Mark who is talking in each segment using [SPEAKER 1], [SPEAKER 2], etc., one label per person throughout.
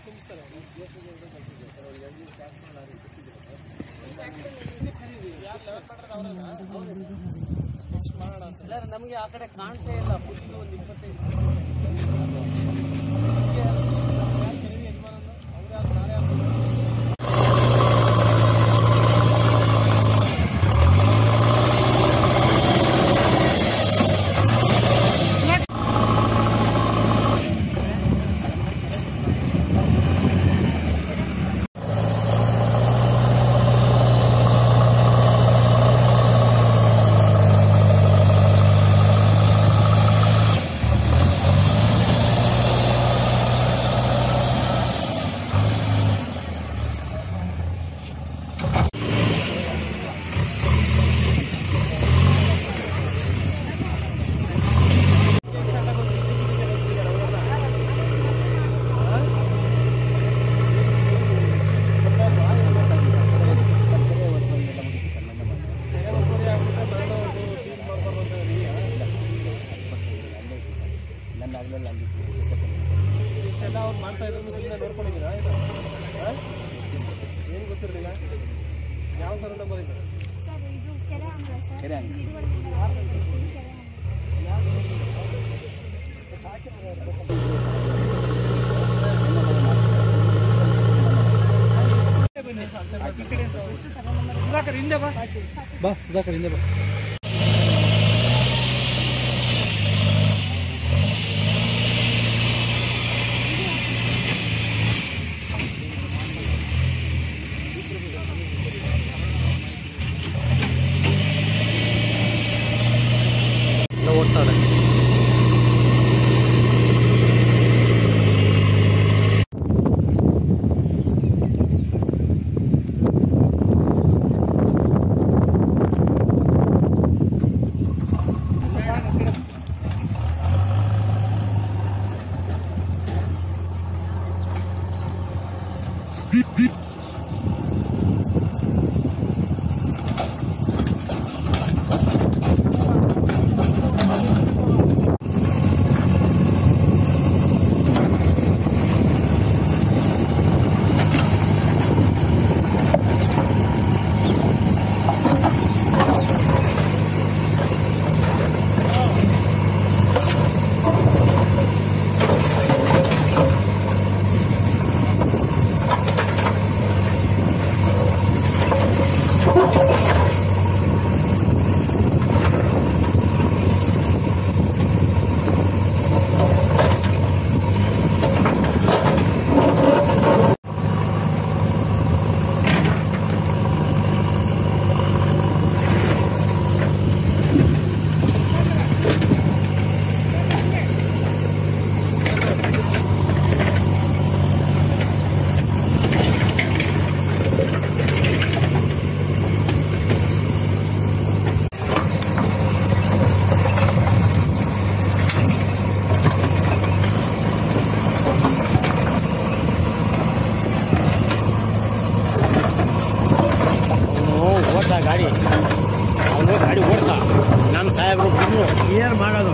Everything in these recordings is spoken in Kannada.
[SPEAKER 1] ಇಲ್ಲ ನಮಗೆ ಆ ಕಡೆ ಕಾಣಿಸೇ ಇಲ್ಲ ಫುಲ್ ಒಂದು ಇಪ್ಪತ್ತೈದು ಇಷ್ಟೆಲ್ಲ ಅವ್ರು ಮಾಡ್ತಾ ಇದ್ರು ಸುಮ್ಮನೆ ನೋಡ್ಕೊಂಡಿದ್ದೀರಾ ಆಯ್ತಾ ಏನು ಗೊತ್ತಿರಲಿಲ್ಲ ಯಾವ ಸರ್ ನಂಬರ್ ಇದೆ
[SPEAKER 2] ಸರ್ ಇದು ಕೆರೆ ಅಂಗಳ ಸರ್
[SPEAKER 3] ಕೆರೆ ಅಂಗಳ.
[SPEAKER 2] ಇದುವರೆಗೆ ಕೆರೆ ಅಂಗಳ.
[SPEAKER 1] ಸುಧಾಕರ್ ಹಿಂದೆ ಬಾ
[SPEAKER 3] ಬಾ ಸುಧಾಕರ್ ಹಿಂದೆ ಬಾ
[SPEAKER 1] ಓಡ್ತಾಳೆ
[SPEAKER 4] ಓಡ್ಸ ಗಾಡಿ ಅವನು ಗಾಡಿ ಓಡ್ಸ ನಮ್ಮ ಸಾಹೇಬ್ರು ಬಂದ್ರು ಏನ್ ಮಾಡೋದು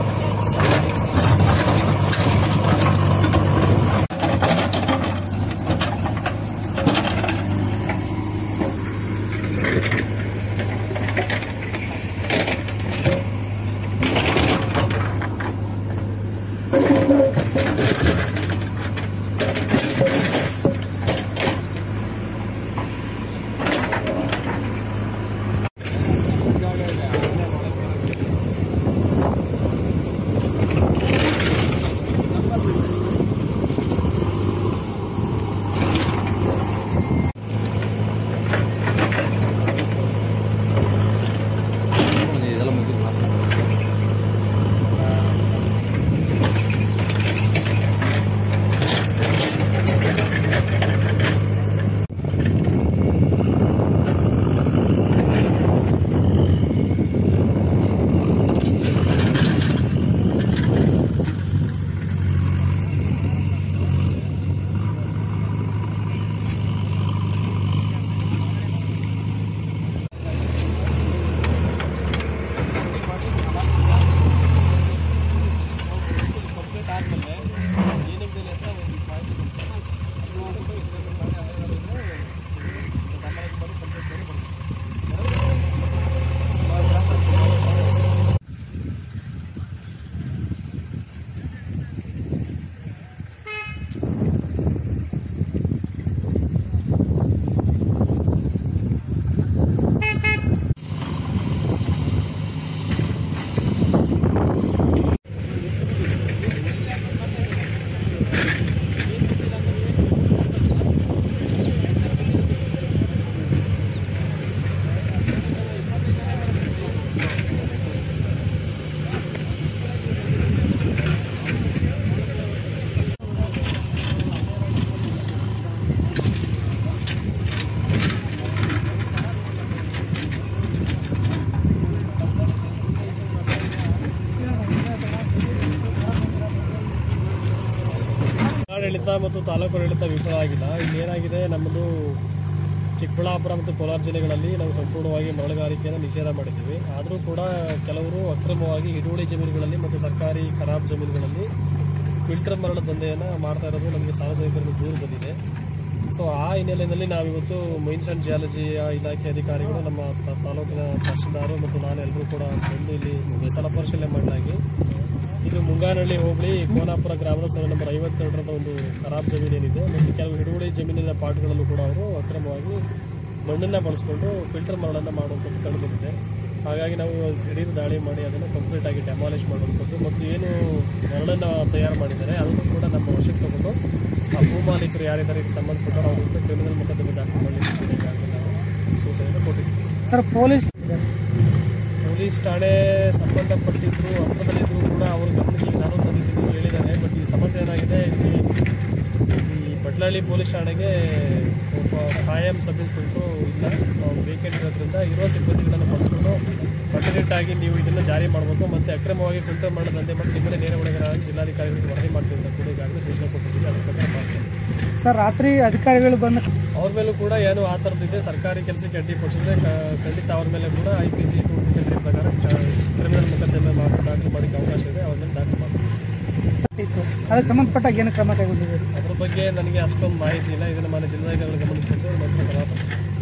[SPEAKER 1] ಗಾಡಿ
[SPEAKER 5] ಜಿಲ್ಲಾಡಳಿತ ಮತ್ತು ತಾಲೂಕು ಆಡಳಿತ ವಿಫಲ ಆಗಿಲ್ಲ ಇಲ್ಲಿ ಏನಾಗಿದೆ ನಮ್ಮದು ಚಿಕ್ಕಬಳ್ಳಾಪುರ ಮತ್ತು ಕೋಲಾರ ಜಿಲ್ಲೆಗಳಲ್ಲಿ ನಾವು ಸಂಪೂರ್ಣವಾಗಿ ಮರಳುಗಾರಿಕೆಯನ್ನು ನಿಷೇಧ ಮಾಡಿದ್ದೀವಿ ಆದರೂ ಕೂಡ ಕೆಲವರು ಅಕ್ರಮವಾಗಿ ಹಿಡುವಳಿ ಜಮೀನುಗಳಲ್ಲಿ ಮತ್ತು ಸರ್ಕಾರಿ ಖರಾಬ್ ಜಮೀನುಗಳಲ್ಲಿ ಫಿಲ್ಟರ್ ಮರಳ ದಂಧೆಯನ್ನು ಮಾಡ್ತಾ ಇರೋದು ನಮಗೆ ಸಾರ್ವಜನಿಕರಿಗೆ ದೂರು ಬಂದಿದೆ ಸೊ ಆ ಹಿನ್ನೆಲೆಯಲ್ಲಿ ನಾವಿವತ್ತು ಮೈನ್ಸ್ ಅಂಡ್ ಜಿಯಾಲಜಿಯ ಇಲಾಖೆ ಅಧಿಕಾರಿಗಳು ನಮ್ಮ ತ- ತಾಲೂಕಿನ ತಹಶೀಲ್ದಾರು ಮತ್ತು ನಾನು ಎಲ್ಲರೂ ಕೂಡ ಬಂದು ಇಲ್ಲಿ ಸ್ಥಳ ಪರಿಶೀಲನೆ ಮಾಡಲಾಗಿ ಇದು ಮುಂಗಾನಹಳ್ಳಿ ಹೋಬಳಿ ಕೋನಾಪುರ ಗ್ರಾಮದ ಸರ್ವೆ ನಂಬರ್ ಐವತ್ತೆರಡರದ ಒಂದು ಖರಾಬ್ ಜಮೀನು ಏನಿದೆ ಮತ್ತು ಕೆಲವು ಹಿಡುವಳಿ ಜಮೀನಿನ ಪಾಟ್ಗಳಲ್ಲೂ ಕೂಡ ಅವರು ಅಕ್ರಮವಾಗಿ ಮಣ್ಣನ್ನು ಬಳಸ್ಕೊಂಡು ಫಿಲ್ಟರ್ ಮರಳನ್ನು ಮಾಡುವಂಥದ್ದು ಕಂಡುಬಂದಿದೆ ಹಾಗಾಗಿ ನಾವು ದಿಢೀರ್ ದಾಳಿ ಮಾಡಿ ಅದನ್ನು ಕಂಪ್ಲೀಟ್ ಆಗಿ ಡೆಮಾಲಿಷ್ ಮಾಡುವಂಥದ್ದು ಮತ್ತು ಏನು ಮರಳನ್ನು ತಯಾರು ಮಾಡಿದ್ದಾರೆ ಅದನ್ನು ಕೂಡ ನಮ್ಮ ವಶಕ್ಕೆ ತಗೊಂಡು ಆ ಭೂಮಾಲೀಕರು ಯಾರಿದ್ದಾರೆ ಇದಕ್ಕೆ ಸಂಬಂಧಪಟ್ಟವರು ಅವ್ರ ವಿರುದ್ಧ ಕ್ರಿಮಿನಲ್ ಮೊಕದ್ದಮೆ ದಾಖಲು ಮಾಡಲಿಕ್ಕೆ ಈಗಾಗಲೇ ನಾವು ಸೂಚನೆಯನ್ನು ಕೊಟ್ಟಿದ್ದೀವಿ
[SPEAKER 3] ಸರ್ ಪೊಲೀಸ್
[SPEAKER 5] ಪೊಲೀಸ್ ಠಾಣೆ ಸಂಬಂಧಪಟ್ಟಿದ್ರು ಹತ್ರದಲ್ಲಿದ್ರು ಕೂಡ ಅವ್ರ ಗಮನಕ್ಕೆ ಈಗ ನಾನು ತಂದಿದ್ದೀನಿ ಹೇಳಿದ್ದಾರೆ ಬಟ್ ಈ ಸಮಸ್ಯೆ ಏನಾಗಿದೆ ಇಲ್ಲಿ ಈ ಬಟ್ಲಹಳ್ಳಿ ಪೊಲೀಸ್ ಠಾಣೆಗೆ ಒಬ್ಬ ಕಾಯಂ ಸಬ್ ಇನ್ಸ್ಪೆಕ್ಟ್ರು ಇಲ್ಲ ಅವ್ರು ವೇಕೆಂಟ್ ಇರೋದ್ರಿಂದ ಇರೋ ಸಿಬ್ಬಂದಿಗಳನ್ನು ಕಳಿಸ್ಕೊಂಡು ಕಟ್ಟುನಿಟ್ಟಾಗಿ ನೀವು ಇದನ್ನು ಜಾರಿ ಮಾಡಬೇಕು ಮತ್ತೆ ಅಕ್ರಮವಾಗಿ ಫಿಲ್ಟರ್ ಮಾಡೋದಂತೆ ಮತ್ತು ನಿಮ್ಮದೇ ನೇರ ಹೊಣೆಗಾರರಾಗಿ ಜಿಲ್ಲಾಧಿಕಾರಿಗಳಿಗೆ ವರದಿ ಮಾಡ್ತೀವಿ ಅಂತ ಕೂಡ ಈಗಾಗಲೇ ಸೂಚನೆ ಕೊಟ್ಟಿದ್ದೀವಿ ಅದ್ರ ಪ್ರಕಾರ ಮಾಡ್ತೀವಿ
[SPEAKER 3] ಸರ್ ರಾತ್ರಿ ಅಧಿಕಾರಿಗಳು ಬಂದು
[SPEAKER 5] ಅವ್ರ ಮೇಲೂ ಕೂಡ ಏನು ಆ ಥರದ್ದಿದೆ ಸರ್ಕಾರಿ ಕೆಲಸಕ್ಕೆ ಅಡ್ಡಿ ಪಡಿಸಿದ್ರೆ ಕ- ಖಂಡಿತ ಅವ್ರ ಮೇಲೆ ಕೂಡ I P C two fifty ಪ್ರಕಾರ ಕ್ರಿಮಿನಲ್ ಮೊಕದ್ದಮೆ ಮಾಡಿ ದಾಖಲು ಮಾಡೋಕ್ಕೆ ಅವಕಾಶ ಇದೆ ಅವ್ರ ಮೇಲೆ ದಾಖಲು ಮಾಡ್ತೀವಿ
[SPEAKER 3] ಇತ್ತು ಅದಕ್ಕೆ ಸಂಬಂಧಪಟ್ಟ ಏನು ಕ್ರಮ ಕೈಗೊಂಡಿದ್ದೀರಿ
[SPEAKER 5] ಅದ್ರ ಬಗ್ಗೆ ನನಗೆ ಅಷ್ಟೊಂದು ಮಾಹಿತಿ ಇಲ್ಲ ಇದನ್ನು ಮಾನ್ಯ ಜಿಲ್ಲಾಧಿಕಾರಿಗಳ ಗಮನಕ್ಕೆ ತಂದು ನಂತರ ಕ್ರಮ ತಗೊಳ್ತೀನಿ.